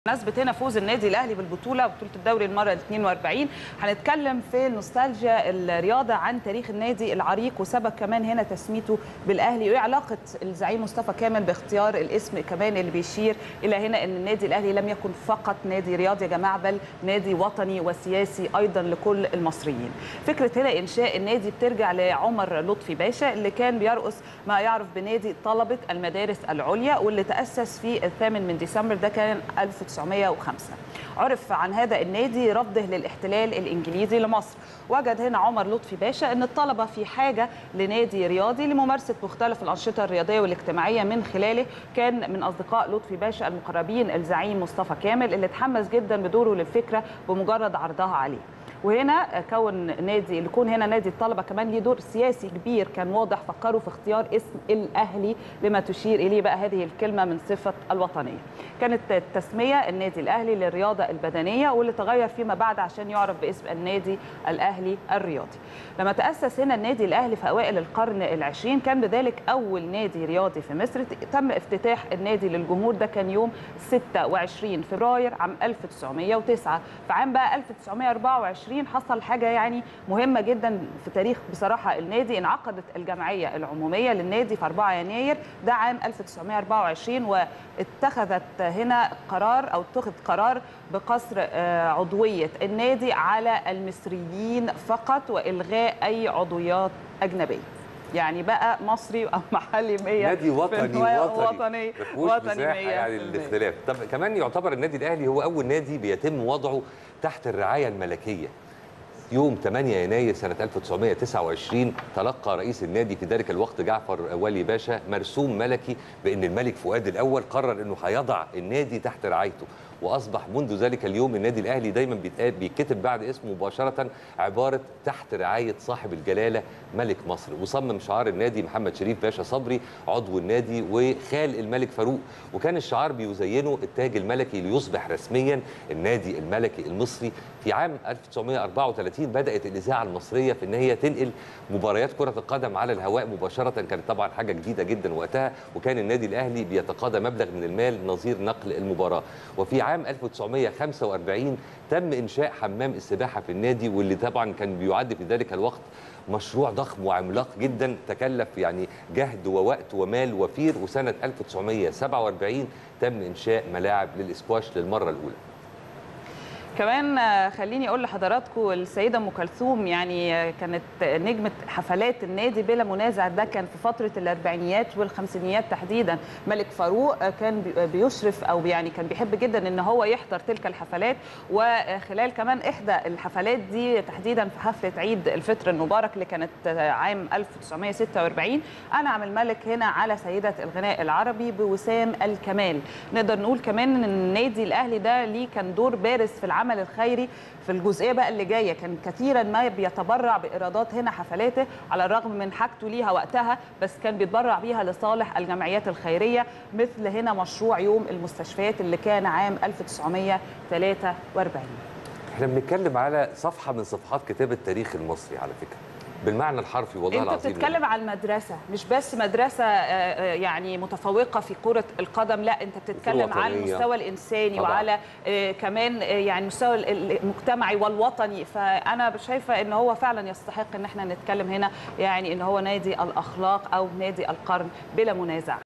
بمناسبة هنا فوز النادي الاهلي بالبطوله بطوله الدوري المره ال 42 هنتكلم في نوستالجيا الرياضه عن تاريخ النادي العريق وسبب كمان هنا تسميته بالاهلي وايه علاقه الزعيم مصطفى كامل باختيار الاسم كمان اللي بيشير الى هنا ان النادي الاهلي لم يكن فقط نادي رياضي يا جماعه بل نادي وطني وسياسي ايضا لكل المصريين. فكره هنا انشاء النادي بترجع لعمر لطفي باشا اللي كان بيرأس ما يعرف بنادي طلبه المدارس العليا واللي تأسس في الثامن من ديسمبر ده كان 1905 عرف عن هذا النادي رفضه للاحتلال الانجليزي لمصر وجد هنا عمر لطفي باشا ان الطلبه في حاجه لنادي رياضي لممارسه مختلف الانشطه الرياضيه والاجتماعيه من خلاله كان من اصدقاء لطفي باشا المقربين الزعيم مصطفى كامل اللي اتحمس جدا بدوره للفكره بمجرد عرضها عليه وهنا كون نادي اللي يكون هنا نادي الطلبه كمان ليه دور سياسي كبير كان واضح فكروا في اختيار اسم الاهلي لما تشير اليه بقى هذه الكلمه من صفه الوطنيه. كانت التسميه النادي الاهلي للرياضه البدنيه واللي تغير فيما بعد عشان يعرف باسم النادي الاهلي الرياضي. لما تاسس هنا النادي الاهلي في اوائل القرن العشرين كان بذلك اول نادي رياضي في مصر تم افتتاح النادي للجمهور ده كان يوم 26 فبراير عام 1909 في عام بقى 1924 2020 حصل حاجه يعني مهمه جدا في تاريخ بصراحه النادي انعقدت الجمعيه العموميه للنادي في 4 يناير ده عام 1924 واتخذت هنا قرار او اتخذ قرار بقصر عضويه النادي على المصريين فقط والغاء اي عضويات اجنبيه يعني بقى مصري او محلي 100 نادي وطني وطني وطني وطني 100 يعني الاختلاف طب كمان يعتبر النادي الاهلي هو اول نادي بيتم وضعه تحت الرعايه الملكيه يوم 8 يناير سنة 1929 تلقى رئيس النادي في ذلك الوقت جعفر ولي باشا مرسوم ملكي بأن الملك فؤاد الأول قرر أنه هيضع النادي تحت رعايته واصبح منذ ذلك اليوم النادي الاهلي دايما بيتكتب بعد اسمه مباشره عباره تحت رعايه صاحب الجلاله ملك مصر وصمم شعار النادي محمد شريف باشا صبري عضو النادي وخال الملك فاروق وكان الشعار بيزينه التاج الملكي ليصبح رسميا النادي الملكي المصري في عام 1934 بدات الاذاعه المصريه في ان هي تنقل مباريات كره القدم على الهواء مباشره كانت طبعا حاجه جديده جدا وقتها وكان النادي الاهلي بيتقاضى مبلغ من المال نظير نقل المباراه وفي عام 1945 تم انشاء حمام السباحه في النادي واللي طبعا كان بيعد في ذلك الوقت مشروع ضخم وعملاق جدا تكلف يعني جهد ووقت ومال وفير وسنه 1947 تم انشاء ملاعب للاسكواش للمره الاولى كمان خليني اقول لحضراتكم السيده ام كلثوم يعني كانت نجمه حفلات النادي بلا منازع ده كان في فتره الاربعينيات والخمسينيات تحديدا ملك فاروق كان بيشرف او يعني كان بيحب جدا ان هو يحضر تلك الحفلات وخلال كمان احدى الحفلات دي تحديدا في حفله عيد الفطر المبارك اللي كانت عام 1946 انعم الملك هنا على سيده الغناء العربي بوسام الكمال نقدر نقول كمان ان النادي الاهلي ده ليه كان دور بارز في العمل العمل الخيري في الجزئيه بقى اللي جايه كان كثيرا ما بيتبرع بايرادات هنا حفلاته على الرغم من حاجته ليها وقتها بس كان بيتبرع بيها لصالح الجمعيات الخيريه مثل هنا مشروع يوم المستشفيات اللي كان عام 1943 احنا بنتكلم على صفحه من صفحات كتاب التاريخ المصري على فكره بالمعنى الحرفي والله انت العظيم انت بتتكلم عن المدرسه مش بس مدرسه يعني متفوقه في كره القدم لا انت بتتكلم على المستوى الانساني طبعا. وعلى كمان يعني المستوى المجتمعي والوطني فانا شايفه ان هو فعلا يستحق ان احنا نتكلم هنا يعني ان هو نادي الاخلاق او نادي القرن بلا منازع